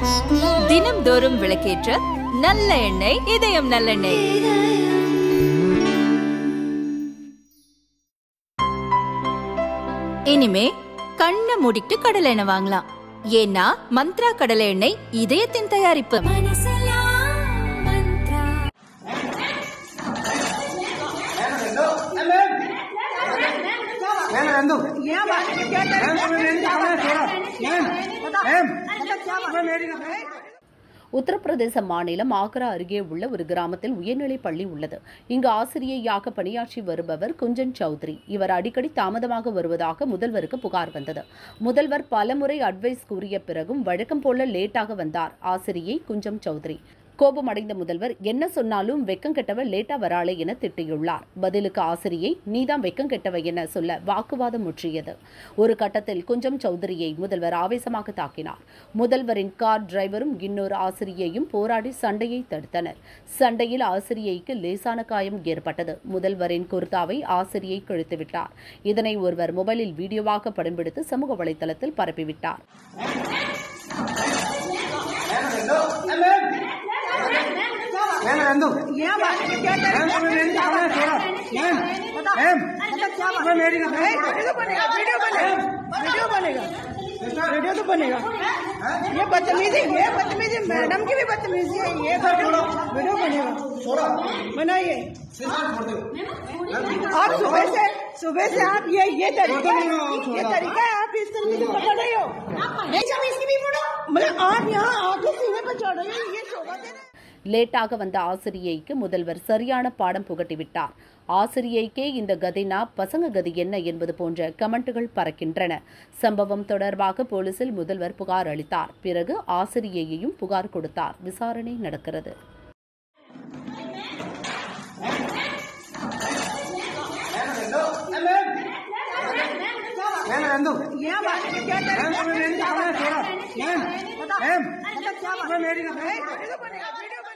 தினம்தோறும் விளக்கேற்ற நல்ல எண்ணெய் இதயம் நல்லெண்ணெய் இனிமே கண்ணை மூடிட்டு கடலை எண்ணெய் வாங்கலாம் ஏன்னா மந்த்ரா கடலை எண்ணெய் இதயத்தின் தயாரிப்பு உத்தரப்பிரதேச மாநிலம் ஆக்ரா அருகே உள்ள ஒரு கிராமத்தில் உயர்நிலைப் பள்ளி உள்ளது இங்கு ஆசிரியையாக பணியாற்றி வருபவர் குஞ்சன் சௌத்ரி இவர் அடிக்கடி தாமதமாக வருவதாக முதல்வருக்கு புகார் வந்தது முதல்வர் பலமுறை அட்வைஸ் கூறிய பிறகும் வழக்கம் போல லேட்டாக வந்தார் ஆசிரியை குஞ்சம் சௌத்ரி கோபமடைந்த முதல்வர் என்ன சொன்னாலும் வெக்கம் கெட்டவ லேட்டா வராளே என திட்டியுள்ளார் பதிலுக்கு ஆசிரியை நீதான் வெக்கம் கெட்டவ என சொல்ல வாக்குவாதம் முற்றியது ஒரு கட்டத்தில் குஞ்சம் சௌத்ரியை முதல்வர் ஆவேசமாக தாக்கினார் முதல்வரின் கார் டிரைவரும் இன்னொரு ஆசிரியையும் போராடி சண்டையை தடுத்தனர் சண்டையில் ஆசிரியைக்கு லேசான காயம் ஏற்பட்டது முதல்வரின் குர்தாவை ஆசிரியை கிழித்துவிட்டார் இதனை ஒருவர் மொபைலில் வீடியோவாக படம் பிடித்து சமூக வலைதளத்தில் பரப்பிவிட்டார் वीडियो बनेगा वीडियो तो बनेगा ये बदतमीजी ये बदतमीजी मैडम की भी बदतमीजी है ये वीडियो बनेगा बनाइए आप सुबह से सुबह से आप ये ये तरीका ये तरीका है आप इस तरीके से पकड़ रहे हो नहीं जब इसकी भी फोटो मतलब आप यहाँ आके सीने पर चढ़ रहे हो ये शोभा दे रहे हैं லேட்டாக வந்த ஆசிரியைக்கு முதல்வர் சரியான பாடம் புகட்டிவிட்டார் ஆசிரியைக்கே இந்த கதினா பசங்க கதி என்ன என்பது போன்ற கமெண்ட்டுகள் பறக்கின்றன சம்பவம் தொடர்பாக போலீசில் முதல்வர் புகார் அளித்தார் பிறகு ஆசிரியையையும் புகார் கொடுத்தார் விசாரணை நடக்கிறது यहाँ बात है, क्या तरीका है? बता। बता, क्या बात है? वीडियो बनेगा वीडियो बनेगा